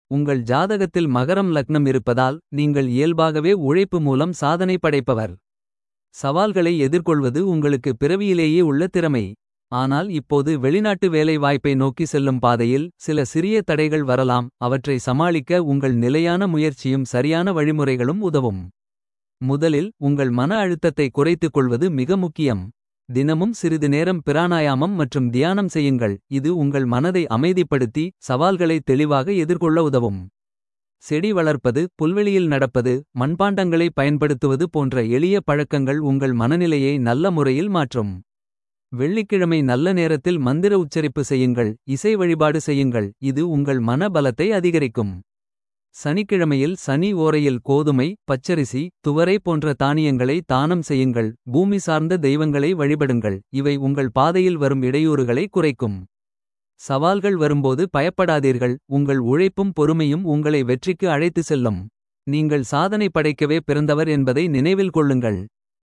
உங்கள் ஜாதகத்தில் மகரம் லக்னம் இருப்பதால் நீங்கள் இயல்பாகவே உழைப்பு மூலம் சாதனை படைப்பவர். சவால்களை எதிர்கொள்வது உங்களுக்கு பிறவியிலேயே உள்ள திறமை. ஆனால் இப்போது வெளிநாட்டு வேலை வாய்ப்பை நோக்கி செல்லும் பாதையில் சில சிறிய தடைகள் வரலாம் அவற்றை சமாளிக்க உங்கள் நிலையான முயற்சியும் சரியான வழிமுறைகளும் உதவும். முதலில் உங்கள் மன அழுத்தத்தை குறைத்துக் கொள்வது மிக முக்கியம். தினமும் சிறிது நேரம் பிராணாயாமம் மற்றும் தியானம் செய்யுங்கள் இது உங்கள் மனதை அமைதிப்படுத்தி சவால்களை தெளிவாக எதிர்கொள்ள உதவும். செடி வளர்ப்பது புல்வெளியில் நடப்பது மண்பாண்டங்களை பயன்படுத்துவது போன்ற எளிய பழக்கங்கள் உங்கள் மனநிலையை நல்ல முறையில் மாற்றும். வெள்ளிக்கிழமை நல்ல நேரத்தில் மந்திர உச்சரிப்பு செய்யுங்கள் இசை வழிபாடு செய்யுங்கள் இது உங்கள் மன பலத்தை அதிகரிக்கும். சனிக்கிழமையில் சனி ஓரையில் கோதுமை பச்சரிசி துவரை போன்ற தானியங்களை தானம் செய்யுங்கள் பூமி சார்ந்த தெய்வங்களை வழிபடுங்கள் இவை உங்கள் பாதையில் வரும் இடையூறுகளை குறைக்கும். சவால்கள் வரும்போது பயப்படாதீர்கள் உங்கள் உழைப்பும் பொறுமையும் உங்களை வெற்றிக்கு அழைத்து செல்லும். நீங்கள் சாதனை படைக்கவே பிறந்தவர் என்பதை நினைவில் கொள்ளுங்கள்.